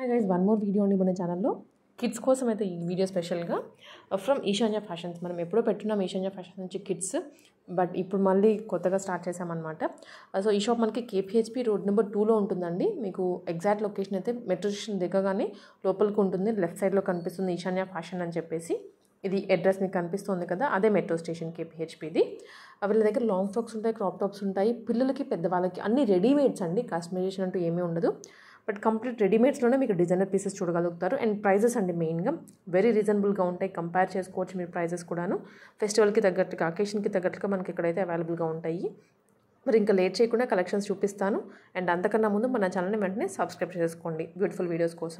Hi guys one more video అండి మన ఛానల్లో కిడ్స్ కోసం అయితే ఈ వీడియో స్పెషల్గా ఫ్రమ్ ఈశాన్య ఫ్యాషన్స్ మనం ఎప్పుడో పెట్టున్నాం ఈశాన్య ఫ్యాషన్స్ నుంచి కిడ్స్ బట్ ఇప్పుడు మళ్ళీ కొత్తగా స్టార్ట్ చేసామన్నమాట సో ఈ షాప్ మనకి కేపీహెచ్పి రోడ్ నెంబర్ టూలో ఉంటుందండి మీకు ఎగ్జాక్ట్ లొకేషన్ అయితే మెట్రో స్టేషన్ దిగగానే లోపలికి ఉంటుంది లెఫ్ట్ సైడ్లో కనిపిస్తుంది ఈశాన్య ఫ్యాషన్ అని చెప్పేసి ఇది అడ్రస్ మీకు కనిపిస్తుంది కదా అదే మెట్రో స్టేషన్ కేపీహెచ్పిది వీళ్ళ దగ్గర లాంగ్ ఫ్రాక్స్ ఉంటాయి క్రాప్ టాప్స్ ఉంటాయి పిల్లలకి పెద్దవాళ్ళకి అన్ని రెడీమేడ్స్ అండి కస్టమైజేషన్ అంటూ ఏమీ ఉండదు బట్ కంప్లీట్ రెడీమేడ్స్లోనే మీకు డిజైనర్ పీసెస్ చూడగలుగుతారు అండ్ ప్రైజెస్ అండి మెయిన్గా వెరీ రీజనబుల్గా ఉంటాయి కంపేర్ చేసుకోవచ్చు మీరు ప్రైజెస్ కూడాను ఫెస్టివల్కి తగ్గట్టుగా అకేషన్కి తగ్గట్టుగా మనకి ఇక్కడైతే అవైలబుల్గా ఉంటాయి మరి ఇంకా లేట్ చేయకుండా కలెక్షన్స్ చూపిస్తాను అండ్ అంతకన్నా ముందు మన ఛానల్ని వెంటనే సబ్స్క్రైబ్ చేసుకోండి బ్యూటిఫుల్ వీడియోస్ కోసం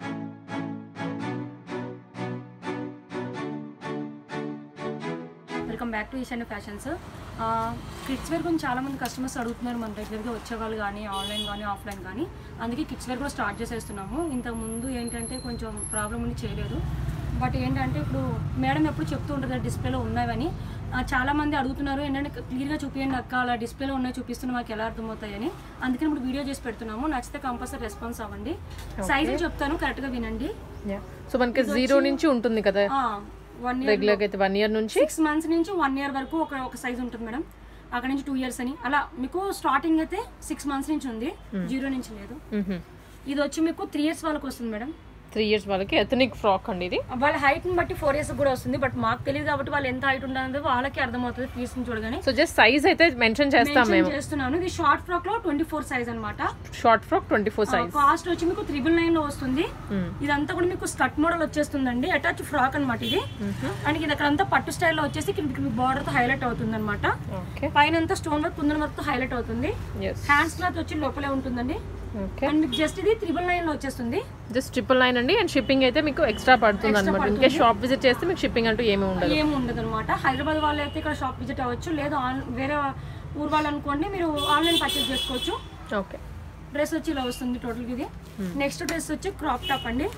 welcome back to Eshanya fashions kids wear గురించి చాలా మంది కస్టమర్స్ అడుగుతున్నారు మన దగ్గరికి వచ్చేవాళ్ళు కానీ ఆన్లైన్ కానీ ఆఫ్లైన్ కానీ అందుకే కిడ్స్ వేర్ కూడా స్టార్ట్ చేసేస్తున్నాము ఇంతకు ముందు ఏంటంటే కొంచెం ప్రాబ్లం ఉండి చేయలేదు బట్ ఏంటంటే ఇప్పుడు మేడం ఎప్పుడు చెప్తూ ఉంటుంది డిస్ప్లేలో ఉన్నాయని ఆ, చాలా మంది అడుగుతున్నారు ఏంటంటే క్లియర్గా చూపించండి అక్క అలా డిస్ప్లేలో ఉన్నాయి చూపిస్తున్నా మాకు ఎలా అర్థమవుతాయని అందుకని ఇప్పుడు వీడియో చేసి పెడుతున్నాము నచ్చితే కంపల్సరీ రెస్పాన్స్ అవ్వండి సైజులు చెప్తాను కరెక్ట్గా వినండి సో మనకి జీరో నుంచి ఉంటుంది కదా వన్ ఇయర్ రెగ్యులర్గా అయితే వన్ ఇయర్ నుంచి సిక్స్ మంత్స్ నుంచి వన్ ఇయర్ వరకు ఒక ఒక సైజ్ ఉంటుంది మేడం అక్కడ నుంచి టూ ఇయర్స్ అని అలా మీకు స్టార్టింగ్ అయితే సిక్స్ మంత్స్ నుంచి ఉంది జీరో నుంచి లేదు ఇది వచ్చి మీకు త్రీ ఇయర్స్ వాళ్ళకి వస్తుంది మేడం త్రీ ఇయర్స్ వాళ్ళకి ఎథనిక్ ఫ్రాక్ అండి ఇది వాళ్ళ హైట్ ని బట్టి ఫోర్ ఇయర్స్ కూడా వస్తుంది బట్ మాకు తెలియదు కాబట్టి వాళ్ళు ఎంత హైట్ ఉండాలని వాళ్ళకి అర్థమవుతుంది పీస్ ని చూడగానే సో జస్ట్ సైజ్ అయితే మెన్షన్ చేస్తాం Mention మేము చేస్తున్నాను ఇది షార్ట్ ఫ్రాక్ లో ట్వంటీ ఫోర్ సైజ్ అనమాట short frock twenty four size cost వచ్చి మీకు త్రిబుల్ నైన్ లో వస్తుంది ఇదంతా కూడా మీకు స్కట్ మోడల్ వచ్చేస్తుందండి అటాచ్ ఫ్రాక్ అనమాట ఇది అండ్ ఇది అక్కడ అంతా పట్టు స్టైల్లో వచ్చేసి ఇక్కడ మీకు బార్డర్ తో హైలైట్ అవుతుంది అనమాట ఓకే పైన అంతా స్టోన్ వర్క్ కుందన్ వర్క్ తో హైలైట్ అవుతుంది ఎస్ హ్యాండ్స్ క్లాత్ వచ్చి లోపలే ఉంటుందండి ఓకే అండ్ మీకు జస్ట్ ఇది త్రిబుల్ నైన్ లో వచ్చేస్తుంది జస్ట్ ట్రిపుల్ నైన్ అండి అండ్ షిప్పింగ్ అయితే మీకు ఎక్స్ట్రా పడుతుంది అనమాట ఇంకే షాప్ విజిట్ చేస్తే మీకు షిప్పింగ్ అంటూ ఏమీ ఉండదు ఏమి ఉండదు అనమాట హైదరాబాద్ వాళ్ళు అయితే ఇక్కడ షాప్ విజిట్ అవ్వచ్చు లేదు ఆన్ వేరే ఊరు వాళ్ళు అనుకోండి మీరు ఆన్లైన్ పర్చేస్ చేసుకోవచ్చు ఓకే డ్రెస్ వచ్చి ఇలా వస్తుంది టోటల్ ఇది నెక్స్ట్ డ్రెస్ వచ్చి క్రాప్ టాప్ అండి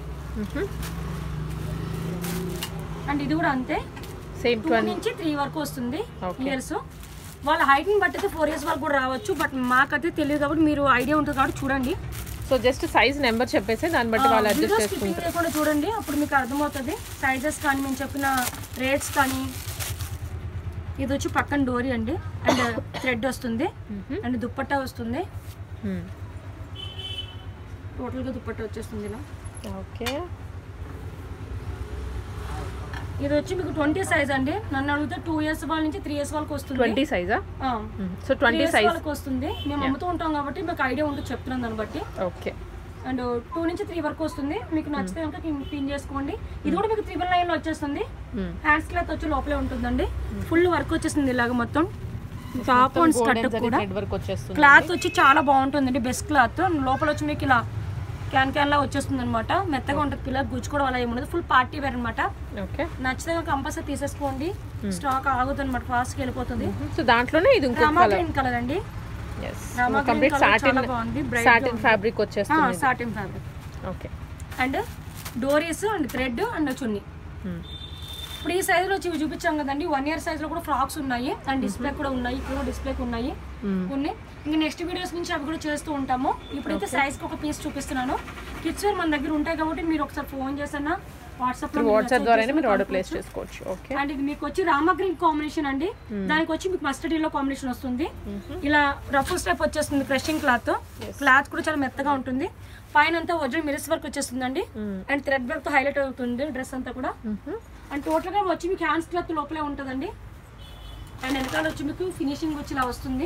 అండ్ ఇది కూడా అంతే సేమ్ టూ ట్వంటీ నుంచి త్రీ వరకు వస్తుంది Okay. ఇయర్స్ వాళ్ళ హైట్ ని బట్టి అయితే ఫోర్ ఇయర్స్ వరకు కూడా రావచ్చు బట్ మాకైతే తెలియదు కాబట్టి మీరు ఐడియా ఉంటుంది కాబట్టి చూడండి సో జస్ట్ సైజ్ నెంబర్ చెప్పేసి దాన్ని బట్టి వాళ్ళు అడ్జస్ట్ వీడియో చేసుకుంటారు స్కిప్పింగ్ చేయకుండా చూడండి అప్పుడు మీకు అర్థమవుతుంది సైజెస్ కానీ మేము చెప్పిన రేట్స్ కానీ ఇది వచ్చి పక్కన డోరీ అండి అండ్ థ్రెడ్ వస్తుంది అండ్ దుప్పట్టా వస్తుంది టోటల్గా దుప్పట్టా వచ్చేస్తుంది ఇలా ఓకే ఇది వచ్చి మీకు ట్వంటీ సైజ్ అండి నన్ను అడిగితే టూ ఇయర్స్ వాళ్ళ నుంచి త్రీ ఇయర్స్ వాళ్ళకి వస్తుంది ట్వంటీ సైజా ఆ, so three twenty years size వాళ్ళకి వస్తుంది మేము అమ్ముతూ ఉంటాం కాబట్టి మీకు ఐడియా ఉంటుంది చెప్తున్నాను దాన్ని బట్టి ఓకే అండ్ టూ నుంచి త్రీ వరకు వస్తుంది మీకు నచ్చితే కనుక పిన్ చేసుకోండి ఇది కూడా మీకు త్రిబుల్ నైన్ లో వచ్చేస్తుంది హ్యాండ్స్ క్లాత్ వచ్చి లోపలే ఉంటుందండి ఫుల్ వర్క్ వచ్చేస్తుంది ఇలాగ మొత్తం టాప్ అండ్ స్కర్ట్ కూడా రెడ్ వర్క్ వచ్చేస్తుంది క్లాత్ వచ్చి చాలా బాగుంటుందండి బెస్ట్ క్లాత్ లోపల వచ్చి మీకు ఇలా క్యాన్ క్యాన్ లా వచ్చేస్తుంది అనమాట మెత్తగా ఉంటుంది పిల్లలు గుచ్చుకోవడం అలా ఏముండదు ఫుల్ పార్టీ వేర్ అనమాట ఓకే నచ్చితే కంపల్సరీ తీసేసుకోండి స్టాక్ ఆగుతుంది అనమాట ఫాస్ట్గా వెళ్ళిపోతుంది సో దాంట్లోనే ఇది ఇంకో రామా కలర్ గ్రీన్ కలర్ అండి yes Rama green complete colour satin చాలా బాగుంది బ్రైట్ సాటిన్ ఫ్యాబ్రిక్ వచ్చేస్తుంది సాటిన్ ఫ్యాబ్రిక్ ఓకే అండ్ డోరీస్ అండ్ థ్రెడ్ అండ్ చున్నీ ఇప్పుడు ఈ సైజులో వచ్చి ఇవి చూపించాం కదండి వన్ ఇయర్ సైజ్ లో కూడా ఫ్రాక్స్ ఉన్నాయి అండ్ డిస్ప్లే కూడా ఉన్నాయి ఇక్కడ డిస్ప్లేకి ఉన్నాయి ఉన్నాయి ఇంకా నెక్స్ట్ వీడియోస్ నుంచి అవి కూడా చేస్తూ ఉంటాము ఇప్పుడైతే సైజ్ కి ఒక పీస్ చూపిస్తున్నాను కిడ్స్ వేర్ మన దగ్గర ఉంటాయి కాబట్టి మీరు ఒకసారి ఫోన్ చేసన్నా వాట్సాప్ లో వాట్సాప్ ద్వారానే మీరు ఆర్డర్ ప్లేస్ చేసుకోవచ్చు ఓకే అండ్ ఇది మీకు వచ్చి రామా గ్రీన్ కాంబినేషన్ అండి దానికి వచ్చి మీకు మస్టర్డ్ లో కాంబినేషన్ వస్తుంది ఇలా రఫ్ స్టెప్ వచ్చేస్తుంది క్రషింగ్ క్లాత్ క్లాత్ కూడా చాలా మెత్తగా ఉంటుంది పైన అంతా ఒరిజినల్ మిరస్ వర్క్ వచ్చేస్తుందండి అండ్ థ్రెడ్ వర్క్ తో హైలైట్ అవుతుంది డ్రెస్ అంతా కూడా అండ్ టోటల్ గా వచ్చి మీకు హ్యాండ్స్ క్లాత్ లోపలే ఉంటుందండి అండ్ వెనకాల వచ్చి మీకు ఫినిషింగ్ వచ్చి ఇలా వస్తుంది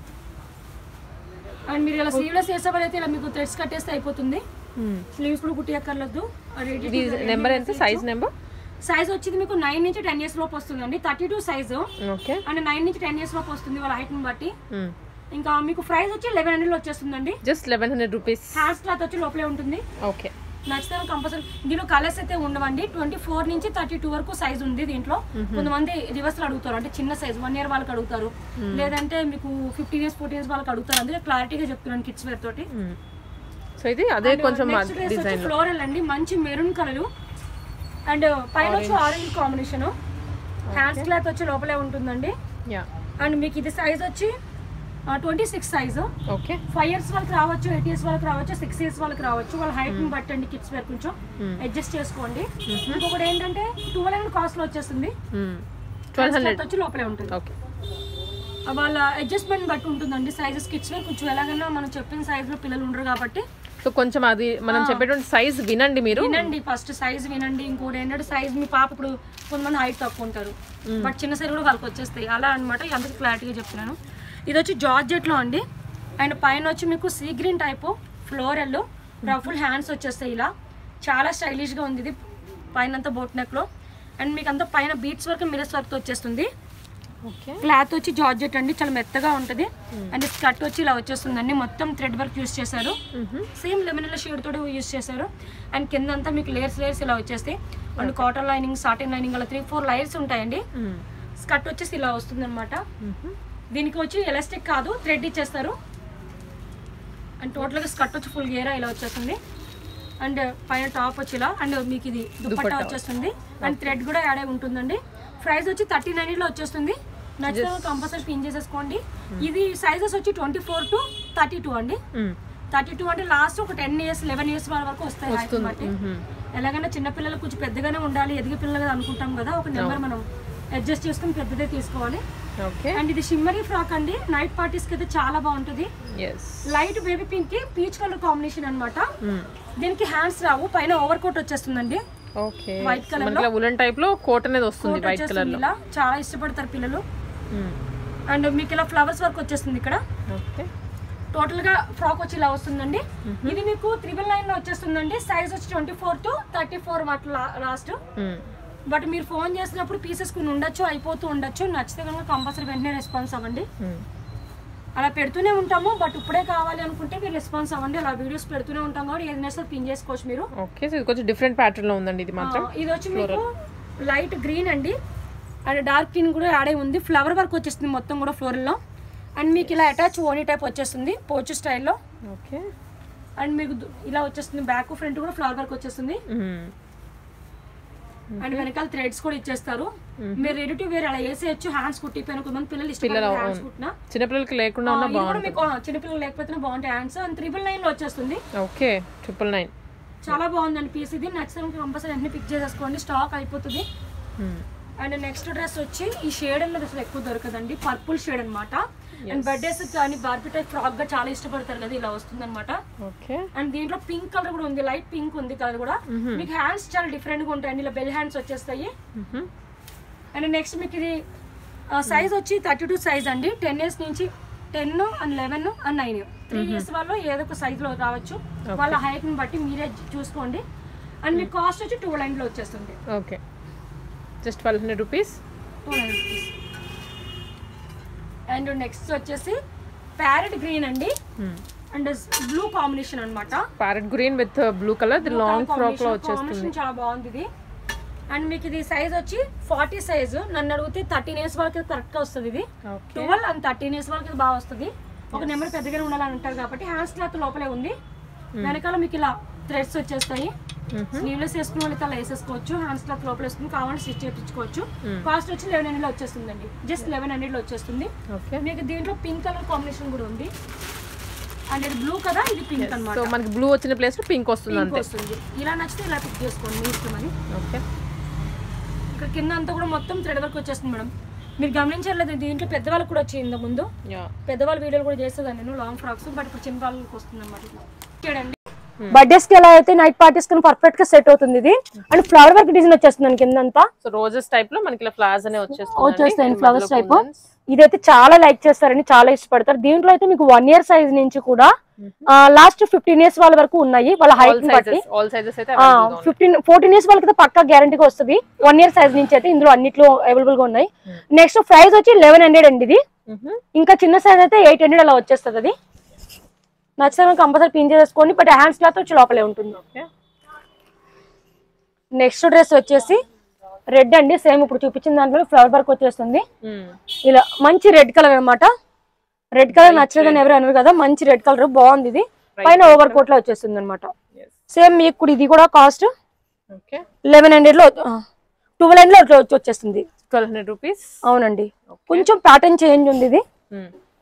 అండ్ మీరు ఇలా స్లీవ్లెస్ చేసే అయితే ఇలా మీకు థ్రెడ్స్ కట్టేస్తే అయిపోతుంది స్లీవ్స్ కూడా కుట్టి ఎక్కర్లేదు ఇది నెంబర్ ఎంత సైజ్ నెంబర్ సైజ్ వచ్చేది మీకు నైన్ నుంచి టెన్ ఇయర్స్ లోపు వస్తుందండి thirty two size okay and nine నుంచి టెన్ ఇయర్స్ లోపు వస్తుంది వాళ్ళ height ని బట్టి ఇంకా మీకు ప్రైస్ వచ్చి లెవెన్ హండ్రెడ్ వచ్చేస్తుందండి just eleven hundred rupees hands cloth వచ్చి లోపలే ఉంటుంది ఓకే నచ్చితే కంపల్సరీ దీనిలో కలర్స్ అయితే ఉండవండి ట్వంటీ ఫోర్ నుంచి థర్టీ టూ వరకు సైజ్ ఉంది దీంట్లో కొంతమంది రివర్స్ అడుగుతారు అంటే చిన్న సైజ్ వన్ ఇయర్ వాళ్ళకి అడుగుతారు లేదంటే మీకు ఫిఫ్టీన్ ఇయర్స్ ఫోర్టీన్ ఇయర్స్ వాళ్ళకి అడుగుతారు అందుకే క్లారిటీగా చెప్తున్నాను కిడ్స్ వేర్ తోటి సో ఇది అదే కొంచెం నెక్స్ట్ డ్రెస్ వచ్చి ఫ్లోరల్ అండి మంచి మెరూన్ కలర్ అండ్ పైన వచ్చి ఆరెంజ్ కాంబినేషన్ హ్యాండ్స్ క్లాత్ వచ్చి లోపలే ఉంటుందండి యా అండ్ మీకు ఇది సైజ్ వచ్చి twenty six size okay five years వాళ్ళకి రావచ్చు ఎయిట్ ఇయర్స్ వాళ్ళకి రావచ్చు సిక్స్ ఇయర్స్ వాళ్ళకి రావచ్చు వాళ్ళ హైట్ ని బట్టండి కిడ్స్ వేర్ కొంచెం అడ్జస్ట్ చేసుకోండి ఇంకొకటి ఏంటంటే ట్వెల్వ్ హండ్రెడ్ కాస్ట్ లో వచ్చేస్తుంది ట్వెల్వ్ హండ్రెడ్ వచ్చి లోపలే ఉంటుంది ఓకే వాళ్ళ అడ్జస్ట్మెంట్ బట్టి ఉంటుందండి సైజెస్ కిడ్స్ వేర్ కొంచెం ఎలాగైనా మనం చెప్పిన size లో పిల్లలు ఉండరు కాబట్టి సో కొంచెం అది మనం చెప్పేటువంటి సైజ్ వినండి మీరు వినండి ఫస్ట్ సైజ్ వినండి ఇంకోటి ఏంటంటే సైజ్ మీ పాప ఇప్పుడు కొంతమంది హైట్ తక్కువ ఉంటారు బట్ చిన్న సైజ్ కూడా వాళ్ళకి వచ్చేస్తాయి అలా అనమాట అందుకు క్లారిటీగా చెప్తున్నాను ఇది వచ్చి జార్జెట్లో అండి అండ్ పైన వచ్చి మీకు sea green type floral ruffle hands వచ్చేస్తాయి ఇలా చాలా స్టైలిష్గా ఉంది ఇది పైన అంతా బోట్ నెక్లో అండ్ మీకు అంతా పైన బీట్స్ వరకు మిరస్ వర్క్ వచ్చేస్తుంది ఓకే క్లాత్ వచ్చి జార్జెట్ అండి చాలా మెత్తగా ఉంటుంది అండ్ స్కర్ట్ వచ్చి ఇలా వచ్చేస్తుందండి మొత్తం థ్రెడ్ వర్క్ యూస్ చేశారు సేమ్ లెమన్ షేడ్ తోటి యూస్ చేశారు అండ్ కింద అంతా మీకు లేయర్స్ లేయర్స్ ఇలా వచ్చేస్తాయి and cotton lining satin lining అలా త్రీ ఫోర్ లైర్స్ ఉంటాయండి స్కర్ట్ వచ్చేసి ఇలా వస్తుంది అనమాట దీనికి వచ్చి ఎలాస్టిక్ కాదు థ్రెడ్ ఇచ్చేస్తారు అండ్ టోటల్గా స్కర్ట్ వచ్చి ఫుల్ గేరా ఇలా వచ్చేస్తుంది అండ్ పైన టాప్ వచ్చి ఇలా అండ్ మీకు ఇది దుపట్టా వచ్చేస్తుంది అండ్ థ్రెడ్ కూడా యాడ్ అయి ఉంటుందండి ప్రైస్ వచ్చి థర్టీ నైన్ లో వచ్చేస్తుంది నచ్చితే కంపల్సరీ పిన్ చేసేసుకోండి ఇది సైజెస్ వచ్చి twenty four to thirty two అండి థర్టీ టూ అంటే లాస్ట్ ఒక టెన్ ఇయర్స్ లెవెన్ ఇయర్స్ వాళ్ళ వరకు వస్తాయి height ని బట్టి ఎలాగైనా చిన్న పిల్లలు కొంచెం పెద్దగానే ఉండాలి ఎదిగే పిల్లలు కదా అనుకుంటాం కదా ఒక నెంబర్ మనం అడ్జస్ట్ చేసుకుని పెద్దదే తీసుకోవాలి ఓకే అండ్ ఇది షిమ్మరీ ఫ్రాక్ అండి నైట్ పార్టీస్ కి అయితే చాలా బాగుంటుంది ఎస్ లైట్ బేబీ పింక్ కి పీచ్ కలర్ కాంబినేషన్ అన్నమాట దీనికి హ్యాండ్స్ రావు పైన ఓవర్ కోట్ వచ్చేస్తుందండి ఓకే White colour మనకి ఉలన్ టైప్ లో కోట్ అనేది వస్తుంది కోట్ వైట్ కలర్ వచ్చేస్తుంది లో ఇలా చాలా ఇష్టపడతారు పిల్లలు అండ్ మీకు ఇలా ఫ్లవర్స్ వర్క్ వచ్చేస్తుంది ఇక్కడ ఓకే టోటల్ గా ఫ్రాక్ వచ్చి ఇలా వస్తుందండి ఇది మీకు త్రిబుల్ నైన్ లో వచ్చేస్తుందండి సైజ్ వచ్చి twenty four to thirty four అట్లా లాస్ట్ బట్ మీరు ఫోన్ చేసినప్పుడు పీసెస్ కొన్ని ఉండొచ్చు అయిపోతూ ఉండొచ్చు నచ్చితే కనుక కంపల్సరీ వెంటనే రెస్పాన్స్ అవ్వండి అలా పెడుతూనే ఉంటాము బట్ ఇప్పుడే కావాలి అనుకుంటే మీరు రెస్పాన్స్ అవ్వండి అలా వీడియోస్ పెడుతూనే ఉంటాం కాబట్టి ఏదైనా సరే పిన్ చేసుకోవచ్చు మీరు ఓకే సో ఇది కొంచెం డిఫరెంట్ ప్యాటర్న్ లో ఉందండి ఇది మాత్రం ఆ, ఇది వచ్చి మీకు లైట్ గ్రీన్ అండి అండ్ డార్క్ గ్రీన్ కూడా యాడ్ అయి ఉంది ఫ్లవర్ వర్క్ వచ్చేస్తుంది మొత్తం కూడా floral లో అండ్ మీకు ఇలా అటాచ్ ఓనీ టైప్ వచ్చేస్తుంది పోచు స్టైల్లో ఓకే అండ్ మీకు దు- ఇలా వచ్చేస్తుంది బ్యాక్ ఫ్రంట్ కూడా ఫ్లవర్ వర్క్ వచ్చేస్తుంది అండ్ వెనకాల థ్రెడ్స్ కూడా ఇచ్చేస్తారు మీరు రెడీ టు వేర్ అలా వేసేయచ్చు హ్యాండ్స్ కుట్టిపోయిన కొంతమంది పిల్లలు ఇష్టపడతారు హ్యాండ్స్ కుట్టినా చిన్నపిల్లలకి లేకుండా ఆ, ఉన్న ఇది కూడా మీకు ఆ, చిన్నపిల్లలు లేకపోతే బాగుంటాయి హ్యాండ్స్ అండ్ త్రిబుల్ నైన్ లో వచ్చేస్తుంది ఓకే ట్రిపుల్ నైన్ చాలా బాగుందండి పీస్ ఇది నచ్చితే కంపల్సరీ అన్ని పిక్ చేసేసుకోండి స్టాక్ అయిపోతుంది అండ్ నెక్స్ట్ డ్రెస్ వచ్చి ఈ షేడ్ అన్నది అసలు ఎక్కువ దొరకదండి పర్పుల్ షేడ్ అన్నమాట అండ్ బర్త్డేస్ కానీ బార్బీ టైప్ ఫ్రాక్ గా చాలా ఇష్టపడతారు కదా ఇలా వస్తుంది అనమాట ఓకే అండ్ దీంట్లో పింక్ కలర్ కూడా ఉంది లైట్ పింక్ ఉంది కలర్ కూడా మీకు హ్యాండ్స్ చాలా డిఫరెంట్ గా ఉంటాయండి ఇలా బెల్ హ్యాండ్స్ వచ్చేస్తాయి అండ్ నెక్స్ట్ మీకు ఇది సైజ్ వచ్చి థర్టీ టూ సైజ్ అండి టెన్ ఇయర్స్ నుంచి ten and eleven and nine three years వాళ్ళు ఏదో ఒక size లో రావచ్చు వాళ్ళ height ని బట్టి మీరే చూసుకోండి అండ్ మీ కాస్ట్ వచ్చి టూ లో వచ్చేస్తుంది okay just twelve hundred rupees two rupees and next వచ్చేసి ప్యారెట్ గ్రీన్ అండి అండ్ బ్లూ కాంబినేషన్ అన్నమాట parrot green with blue colour the long frock లో వచ్చేస్తుంది కాంబినేషన్ చాలా బాగుంది ఇది అండ్ మీకు ఇది సైజ్ వచ్చి ఫార్టీ సైజ్ నన్ను అడిగితే థర్టీన్ ఇయర్స్ వరకు కరెక్ట్ గా వస్తుంది ఇది okay twelve and thirteen years వరకు ఇది బాగా వస్తుంది ఒక నెంబర్ పెద్దగానే ఉండాలని అంటారు కాబట్టి హ్యాండ్స్ క్లాత్ లోపలే ఉంది వెనకాల మీకు ఇలా థ్రెడ్స్ వచ్చేస్తాయి స్లీవ్లెస్ వేసుకున్న వాళ్ళకి అలా వేసేసుకోవచ్చు హ్యాండ్స్ క్లాత్ లోపల వేసుకుని కావాలంటే స్టిచ్ చేయించుకోవచ్చు కాస్ట్ వచ్చి లెవెన్ హండ్రెడ్ లో వచ్చేస్తుందండి జస్ట్ లెవెన్ హండ్రెడ్ లో వచ్చేస్తుంది ఓకే మీకు దీంట్లో పింక్ కలర్ కాంబినేషన్ కూడా ఉంది అండ్ ఇది బ్లూ కదా ఇది పింక్ అన్నమాట సో మనకి బ్లూ వచ్చిన ప్లేస్ లో పింక్ వస్తుంది పింక్ అంతే వస్తుంది ఇలా నచ్చితే ఇలా పిక్ చేసుకోండి మీ ఇష్టమని ఓకే ఇక్కడ కింద అంతా కూడా మొత్తం థ్రెడ్ వర్క్ వచ్చేస్తుంది మేడం మీరు గమనించలేదు దీంట్లో పెద్దవాళ్ళకి కూడా వచ్చింది ఇంతకు ముందు యా పెద్దవాళ్ళ వీడియోలు కూడా చేసేదాన్ని నేను లాంగ్ ఫ్రాక్స్ బట్ ఇప్పుడు చిన్న వాళ్ళకి వస్తుంది అనమాట చూడండి బర్త్డేస్ కి ఎలా అయితే నైట్ పార్టీస్ కి పర్ఫెక్ట్ గా సెట్ అవుతుంది ఇది అండ్ ఫ్లవర్ వర్క్ డిజైన్ వచ్చేస్తుంది కింద అంతా సో రోజెస్ టైప్ లో మనకి ఇలా ఫ్లవర్స్ అనే వచ్చేస్తుంది వచ్చేస్తాయి ఫ్లవర్స్ టైప్ ఇదైతే చాలా లైక్ చేస్తారని చాలా ఇష్టపడతారు దీంట్లో అయితే మీకు వన్ ఇయర్ సైజ్ నుంచి కూడా లాస్ట్ ఫిఫ్టీన్ ఇయర్స్ వాళ్ళ వరకు ఉన్నాయి వాళ్ళ ఆల్ హైట్ బట్టి సైజెస్ ఆల్ సైజెస్ అయితే available గా ఉన్నాయి. ఫిఫ్టీన్ ఫోర్టీన్ ఇయర్స్ వాళ్ళకి పక్కా గ్యారంటీగా వస్తుంది వన్ ఇయర్ సైజ్ నుంచి అయితే ఇందులో అన్నిట్లో అవైలబుల్ గా ఉన్నాయి నెక్స్ట్ ప్రైస్ వచ్చి లెవెన్ హండ్రెడ్ అండి ఇది మ్మ్. ఇంకా చిన్న సైజ్ అయితే ఎయిట్ హండ్రెడ్ అలా వచ్చేస్తుంది అది నచ్చితే కంపల్సరీ పిన్ చేసుకోండి బట్ హ్యాండ్స్ క్లాత్ వచ్చి లోపలే ఉంటుంది ఓకే నెక్స్ట్ డ్రెస్ వచ్చేసి రెడ్ అండి సేమ్ ఇప్పుడు చూపించిన దాంట్లో ఫ్లవర్ వర్క్ వచ్చేస్తుంది మ్మ్. ఇలా మంచి రెడ్ కలర్ అన్నమాట రెడ్ కలర్ నచ్చలేదని ఎవరు అనరు కదా మంచి రెడ్ కలర్ బాగుంది ఇది పైన ఓవర్ కోట్ లో వచ్చేస్తుంది అనమాట Yes. సేమ్ మీకు కూడా ఇది కూడా కాస్ట్ ఓకే లెవెన్ హండ్రెడ్ లో ట్వెల్వ్ హండ్రెడ్ లో వచ్చేస్తుంది ట్వెల్వ్ హండ్రెడ్ రూపీస్ అవునండి కొంచెం ప్యాటర్న్ చేంజ్ ఉంది ఇది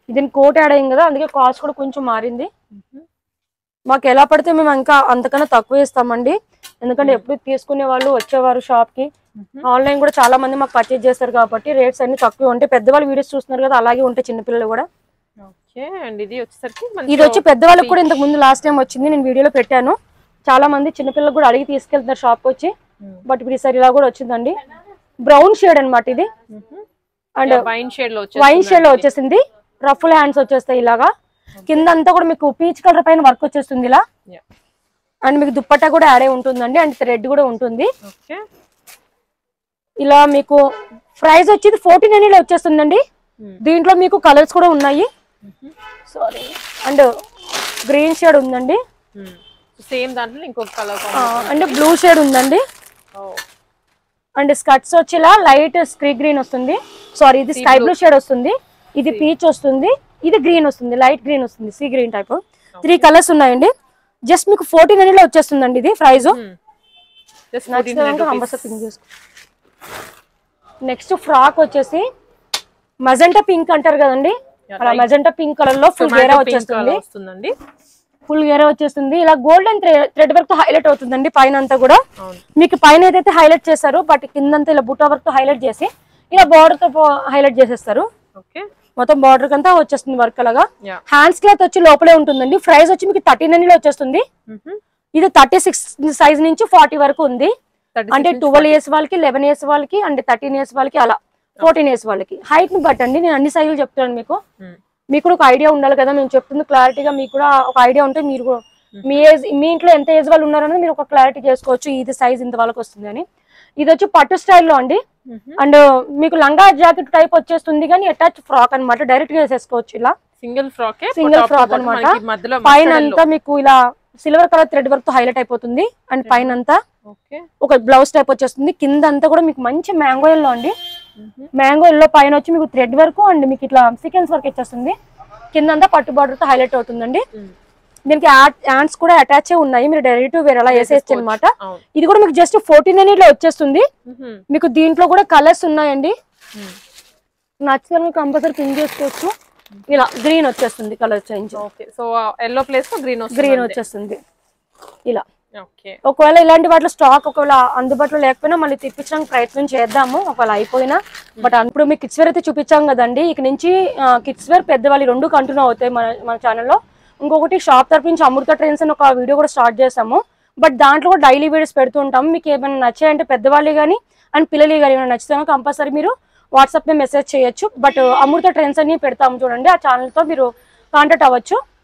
దీని కోట్ యాడ్ అయింది కదా అందుకే కాస్ట్ కూడా కొంచెం మారింది మాకు ఎలా పడితే మేము ఇంకా అంతకన్నా తక్కువ ఇస్తామండి ఎందుకంటే ఎప్పుడు తీసుకునే వాళ్ళు వచ్చేవారు షాప్ కి ఆన్లైన్ కూడా చాలా మంది మాకు పర్చేజ్ చేస్తారు కాబట్టి రేట్స్ అన్ని తక్కువ ఉంటాయి పెద్దవాళ్ళు వీడియోస్ చూస్తున్నారు కదా అలాగే ఉంటాయి చిన్నపిల్లలు కూడా ఓకే అండ్ ఇది వచ్చేసరికి ఇది వచ్చి పెద్దవాళ్ళకి కూడా ఇంతకు ముందు లాస్ట్ టైం వచ్చింది నేను వీడియోలో పెట్టాను చాలా మంది చిన్నపిల్లలు కూడా అడిగి తీసుకెళ్తున్నారు షాప్ వచ్చి బట్ ఇప్పుడు ఈసారి ఇలా కూడా వచ్చిందండి బ్రౌన్ షేడ్ అన్నమాట ఇది అండ్ వైన్ షేడ్ లో వైన్ షేడ్ లో వచ్చేసింది రఫుల్ హ్యాండ్స్ వచ్చేస్తాయి ఇలాగా కింద అంతా కూడా మీకు పీచ్ కలర్ పైన వర్క్ వచ్చేస్తుంది ఇలా అండ్ మీకు దుప్పట్టా కూడా యాడ్ అయి ఉంటుందండి అండ్ థ్రెడ్ కూడా ఉంటుంది ఓకే ఇలా మీకు ప్రైస్ వచ్చేది ఫోర్టీన్ హండ్రెడ్ వచ్చేస్తుందండి దీంట్లో మీకు కలర్స్ కూడా ఉన్నాయి సారీ అండ్ గ్రీన్ షేడ్ ఉందండి సేమ్ దాంట్లో ఇంకొక కలర్ ఆ, అండ్ బ్లూ షేడ్ ఉందండి అండ్ స్కర్ట్స్ వచ్చి ఇలా లైట్ స్క్రీ గ్రీన్ వస్తుంది సారీ ఇది స్కై బ్లూ షేడ్ వస్తుంది ఇది పీచ్ వస్తుంది ఇది గ్రీన్ వస్తుంది లైట్ గ్రీన్ వస్తుంది sea green type three colours ఉన్నాయండి జస్ట్ మీకు ఫోర్టీన్ హండ్రెడ్ లో వచ్చేస్తుందండి ఇది ప్రైస్ జస్ట్ నెక్స్ట్ ఫ్రాక్ వచ్చేసి మజెంటా పింక్ అంటారు కదండి అలా మజెంటా పింక్ కలర్ లో ఫుల్ గేరా వచ్చేస్తుంది వస్తుందండి ఫుల్ గేరా వచ్చేస్తుంది ఇలా గోల్డెన్ థ్రెడ్ వర్క్ తో హైలైట్ అవుతుందండి పైన అంతా కూడా అవును మీకు పైన ఏదైతే హైలైట్ చేశారో బట్ కిందంతా ఇలా బుట్టా వర్క్ తో హైలైట్ చేసి ఇలా బార్డర్ తో హైలైట్ చేసేస్తారు ఓకే మొత్తం బార్డర్ అంతా వచ్చేస్తుంది వర్క్ అలాగా యా హ్యాండ్స్ క్లాత్ వచ్చి లోపలే ఉంటుందండి ప్రైస్ వచ్చి మీకు థర్టీన్ హండ్రెడ్ వచ్చేస్తుంది ఇది థర్టీ సిక్స్ సైజ్ నుంచి ఫార్టీ వరకు ఉంది అంటే ట్వెల్వ్ ఇయర్స్ వాళ్ళకి లెవెన్ ఇయర్స్ వాళ్ళకి అండ్ థర్టీన్ ఇయర్స్ వాళ్ళకి అలా ఫోర్టీన్ ఇయర్స్ వాళ్ళకి హైట్ ని బట్టండి నేను అన్ని సైజులు చెప్తాను మీకు మీకు కూడా ఒక ఐడియా ఉండాలి కదా మేము చెప్తుంది క్లారిటీగా మీకు కూడా ఒక ఐడియా ఉంటే మీరు కూడా మీ ఏజ్ మీ ఇంట్లో ఎంత ఏజ్ వాళ్ళు ఉన్నారని మీరు ఒక క్లారిటీ చేసుకోవచ్చు ఇది సైజ్ ఇంత వాళ్ళకి వస్తుంది అని ఇది వచ్చి పట్టు స్టైల్లో అండి అండ్ మీకు లంగా జాకెట్ టైప్ వచ్చేస్తుంది కానీ అటాచ్ ఫ్రాక్ అన్నమాట డైరెక్ట్ గా వేసేసుకోవచ్చు ఇలా సింగిల్ ఫ్రాక్ సింగిల్ ఫ్రాక్ అన్నమాట మధ్యలో పైన అంతా మీకు ఇలా సిల్వర్ కలర్ థ్రెడ్ వర్క్ తో హైలైట్ అయిపోతుంది అండ్ పైన అంతా ఓకే ఒక బ్లౌజ్ టైప్ వచ్చేస్తుంది కింద అంతా కూడా మీకు మంచి మ్యాంగో ఎల్లో అండి మ్యాంగో ఎల్లో పైన వచ్చి మీకు థ్రెడ్ వర్క్ అండ్ మీకు ఇట్లా సీక్వెన్స్ వర్క్ ఇచ్చేస్తుంది కింద అంతా పట్టు బార్డర్ తో హైలైట్ అవుతుందండి దీనికి హ్యాండ్స్ కూడా అటాచ్ ఉన్నాయి మీరు డైరెక్ట్ వేరే అలా వేసేయచ్చు అనమాట అవును ఇది కూడా మీకు జస్ట్ ఫోర్టీన్ హండ్రెడ్ లో వచ్చేస్తుంది మీకు దీంట్లో కూడా కలర్స్ ఉన్నాయండి నచ్చిన కంపల్సరీ పిన్ చేసుకోవచ్చు ఇలా గ్రీన్ వచ్చేస్తుంది colour change okay so yellow place లో గ్రీన్ వస్తుంది గ్రీన్ వచ్చేస్తుంది ఇలా ఓకే ఒకవేళ ఇలాంటి వాటిలో స్టాక్ ఒకవేళ అందుబాటులో లేకపోయినా మళ్ళీ తెప్పించడానికి ప్రయత్నం చేద్దాము ఒకవేళ అయిపోయినా బట్ ఇప్పుడు మీకు కిడ్స్ వేర్ అయితే చూపించాం కదండి ఇక నుంచి కిడ్స్ వేర్ పెద్దవాళ్ళు ఈ రెండు కంటిన్యూ అవుతాయి మన మన ఛానల్లో ఇంకొకటి షాప్ తరపు నుంచి అమృత ట్రైన్స్ అని ఒక వీడియో కూడా స్టార్ట్ చేసాము బట్ దాంట్లో కూడా డైలీ వీడియోస్ పెడుతూ ఉంటాము మీకు ఏమైనా నచ్చాయంటే పెద్దవాళ్ళు కానీ అండ్ పిల్లలు కానీ ఏమైనా నచ్చితే కంపల్సరీ మీరు వాట్సాప్ మీద మెసేజ్ చేయొచ్చు బట్ అమృత ట్రైన్స్ అని పెడతాము చూడండి ఆ ఛానల్తో మీరు కాంటాక్ట్ అవ్వచ్చు